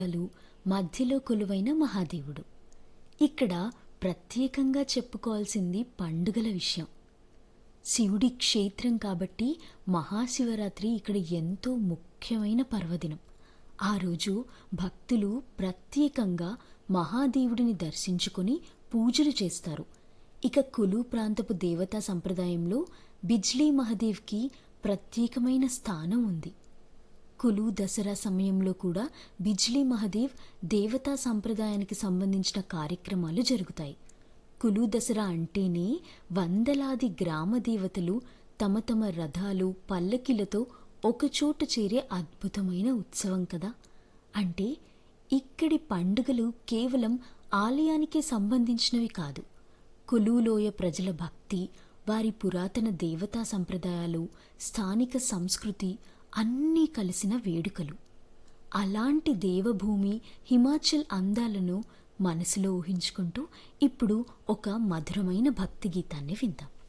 లు మధ్యలో కొలువైన మహాదేవుడు ఇక్కడ ప్రత్యేకంగా చెప్పుకోవాల్సింది పండుగల విషయం శివుడి క్షేత్రం కాబట్టి మహాశివరాత్రి ఇక్కడ ఎంతో ముఖ్యమైన పర్వదినం ఆ రోజు భక్తులు ప్రత్యేకంగా మహాదేవుడిని దర్శించుకొని పూజలు చేస్తారు ఇక కులు ప్రాంతపు దేవతా సంప్రదాయంలో బిజ్లీ మహాదేవ్కి ప్రత్యేకమైన స్థానం ఉంది కులు దసరా సమయంలో కూడా బిజ్లీ మహదేవ్ దేవతా సంప్రదాయానికి సంబంధించిన కార్యక్రమాలు జరుగుతాయి కులు దసరా అంటేనే వందలాది గ్రామ దేవతలు తమ తమ రథాలు పల్లకిలతో ఒకచోట చేరే అద్భుతమైన ఉత్సవం కదా అంటే ఇక్కడి పండుగలు కేవలం ఆలయానికే సంబంధించినవి కాదు కులులోయ ప్రజల భక్తి వారి పురాతన దేవతా సంప్రదాయాలు స్థానిక సంస్కృతి అన్నీ కలిసిన వేడుకలు అలాంటి దేవభూమి హిమాచల్ అందాలను మనసులో ఊహించుకుంటూ ఇప్పుడు ఒక మధురమైన భక్తి గీతాన్ని విందాం